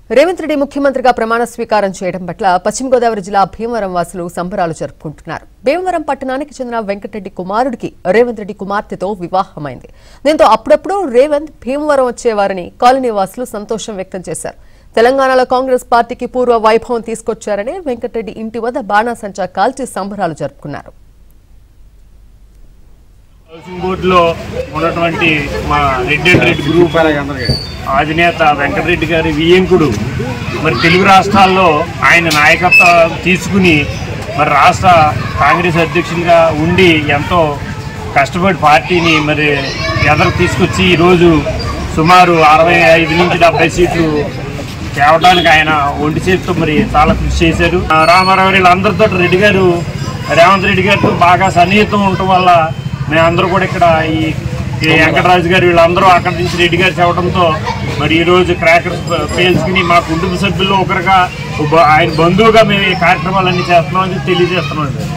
రేవంత్ రెడ్డి ముఖ్యమంత్రిగా ప్రమాణ స్వీకారం చేయడం పట్ల పశ్చిమ గోదావరి జిల్లా భీమవరం వాసులు సంబరాలు జరుపుకుంటున్నారు భీమవరం పట్టణానికి చెందిన వెంకటరెడ్డి కుమారుడికి రేవంత్ రెడ్డి కుమార్తెతో వివాహమైంది దీంతో అప్పుడప్పుడు రేవంత్ భీమవరం వచ్చేవారని కాలనీ వాసులు సంతోషం వ్యక్తం చేశారు తెలంగాణలో కాంగ్రెస్ పార్టీకి పూర్వ వైభవం తీసుకొచ్చారని వెంకటరెడ్డి ఇంటి వద్ద బాణాసంచా కాల్చి సంబరాలు జరుపుకున్నారు హౌసింగ్ బోర్డులో ఉన్నటువంటి మా రెడ్ అండ్ రెడ్ గ్రూప్ అధినేత వెంకటరెడ్డి గారి వియ్యంకుడు మరి తెలుగు రాష్ట్రాల్లో ఆయన నాయకత్వం తీసుకుని మరి రాష్ట్ర కాంగ్రెస్ అధ్యక్షునిగా ఉండి ఎంతో కష్టపడి పార్టీని మరి ఎదరు తీసుకొచ్చి ఈరోజు సుమారు అరవై ఐదు నుంచి డెబ్బై సీట్లు తేవడానికి ఆయన ఒంటి చేతితో మరి చాలా కృషి చేశారు ఆ, రామారావు వీళ్ళందరితో రెడ్డి గారు రేవంత్ రెడ్డి గారితో బాగా సన్నిహితం ఉండటం వల్ల మేమందరూ కూడా ఇక్కడ ఈ ఈ వెంకటరాజు గారు వీళ్ళందరూ అక్కడి నుంచి రెడ్డి గారు చెప్పడంతో మరి ఈరోజు క్రాకర్స్ పేల్చుకుని మా కుటుంబ సభ్యుల్లో ఒకరిగా ఒక బ- ఆయన బంధువుగా మేము ఈ కార్యక్రమాలన్నీ చేస్తున్నామని తెలియజేస్తున్నాం